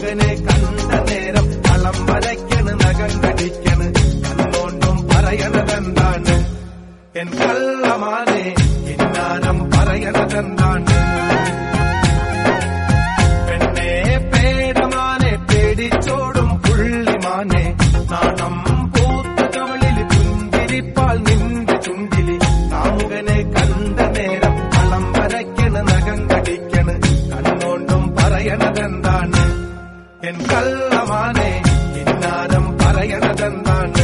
കാമുകനെ കണ്ട നേരം കളം വരയ്ക്കണ് നഖം കടിക്കണ് കണ്ണോണ്ടും പറയണതെന്താണ് എൻ കള്ളമാനെ കിന്നാരം പറയണതെന്താണ് പെണ്ണെ പേടമാനെ പേടിച്ചോടും പുള്ളിമാനെ നാണം പൂത്ത കവളിൽ പുഞ്ചിരിപ്പാൽ നിന്റെ ചുണ്ടിലി കാമുകനെ കണ്ട നേരം കളം വരയ്ക്കണ് നഖം കടിക്കണ് കണ്ണോണ്ടും പറയണതെന്താണ് എൻ കള്ളമാനെ കിന്നാരം പറയണതെന്താണ്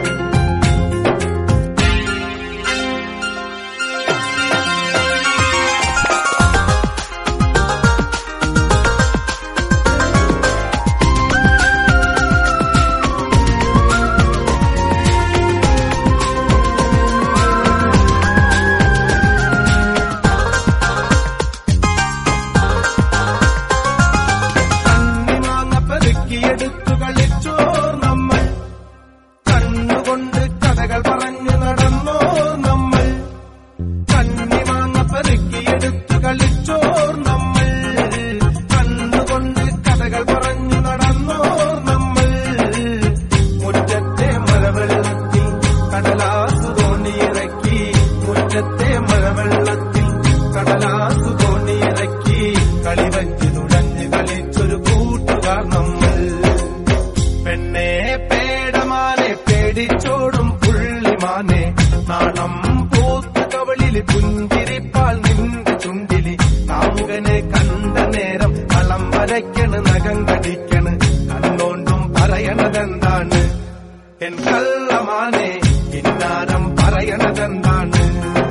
കണ്ണിമാങ്ങ പെറുക്കിയെടുത്തു കളിച്ചോർ നമ്മൾ കണ്ണുകൊണ്ട് കഥകൾ പറഞ്ഞു നടന്നോർ നമ്മൾ കണ്ണിമാങ്ങ പെറുക്കിയെടുത്തു കളിച്ചോർ നമ്മൾ കണ്ണുകൊണ്ട് കഥകൾ പറഞ്ഞു നടന്നോർ നമ്മൾ മുറ്റത്തെ മഴവെള്ളത്തിൽ കടലാസു തോണിയിറക്കി മുറ്റത്തെ മഴവെള്ളത്തിൽ കടലാസു തോണിയിറക്കി കളിവഞ്ചി തുഴഞ്ഞ് കളിച്ചൊരു കൂട്ടുകാർ നമ്മൾ പെണ്ണെ പേടമാനെ പേടിച്ചോടും പുള്ളിമാനെ നാണം പൂത്ത കവളിൽ പുഞ്ചിരിപ്പാൽ നിന്റെ ചുണ്ടിലി കാമുകനെ കണ്ട നേരം കളം വരയ്ക്കണ് നഖം കടിക്കണ് കണ്ണോണ്ടും പറയണതെന്താണ് എൻ കള്ളമാനെ കിന്നാരം പറയണതെന്താണ്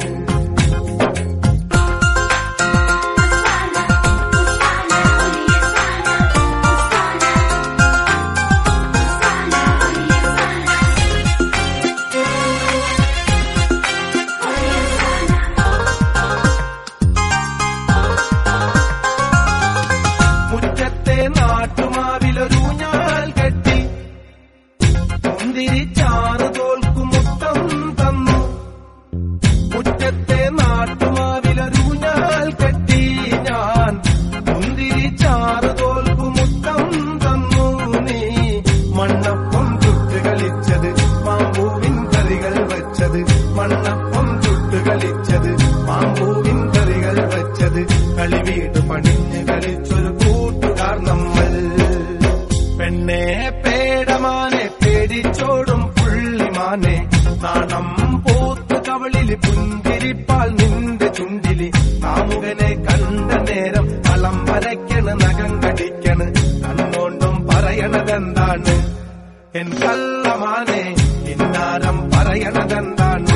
മുറ്റത്തെ നാട്ടുമാവിലൊരു ഞാൽ കെട്ടി മുന്തിരിച്ചാറ് തോൽക്കും മുത്തം തന്നു മുറ്റത്തെ നാട്ടുമാവിലൊരു ഞാൽ കെട്ടി ഞാൻ മുന്തിരിച്ചാറ് തോൽക്കും മുത്തം തന്നു നീ മണ്ണപ്പം ചുട്ട് കളിച്ചത് മാമ്പൂവിൻ കറികൾ വെച്ചത് മണ്ണപ്പം ചുട്ട് കളിച്ചത് മാമ്പൂവിൻ കറികൾ വെച്ചത് കളിവീട് പണിഞ്ഞ് കളിച്ചൊരു കൂട്ടുകാർ നമ്മൾ പെണ്ണെ പേടമാനെ പേടിച്ചോടും പുള്ളിമാനെ നാണം പൂത്ത കവളിൽ പുഞ്ചിരിപ്പാൽ നിന്റെ ചുണ്ടിലി കാമുകനെ കണ്ട നേരം കളം വരയ്ക്കണ് നഖം കടിക്കണ് കണ്ണോണ്ടും പറയണതെന്താണ് എൻ കള്ളമാനെ കിന്നാരം പറയണതെന്താണ്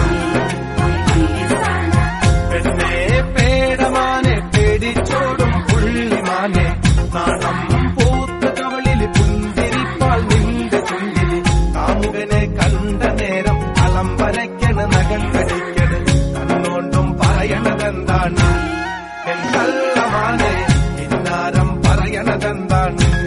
പെണ്ണെ പേടമാനെ പേടിച്ചോടും പുള്ളിമാനെ നാണം പൂത്ത കവളിൽ പുഞ്ചിരിപ്പാൽ നിന്റെ ചുണ്ടിലി കാമുകനെ കണ്ട നേരം കളം വരയ്ക്കണ് നഖം കടിക്കണ് കണ്ണോണ്ടും പറയണതെന്താണ് എൻ കള്ളമാനെ കിന്നാരം പറയണതെന്താണ്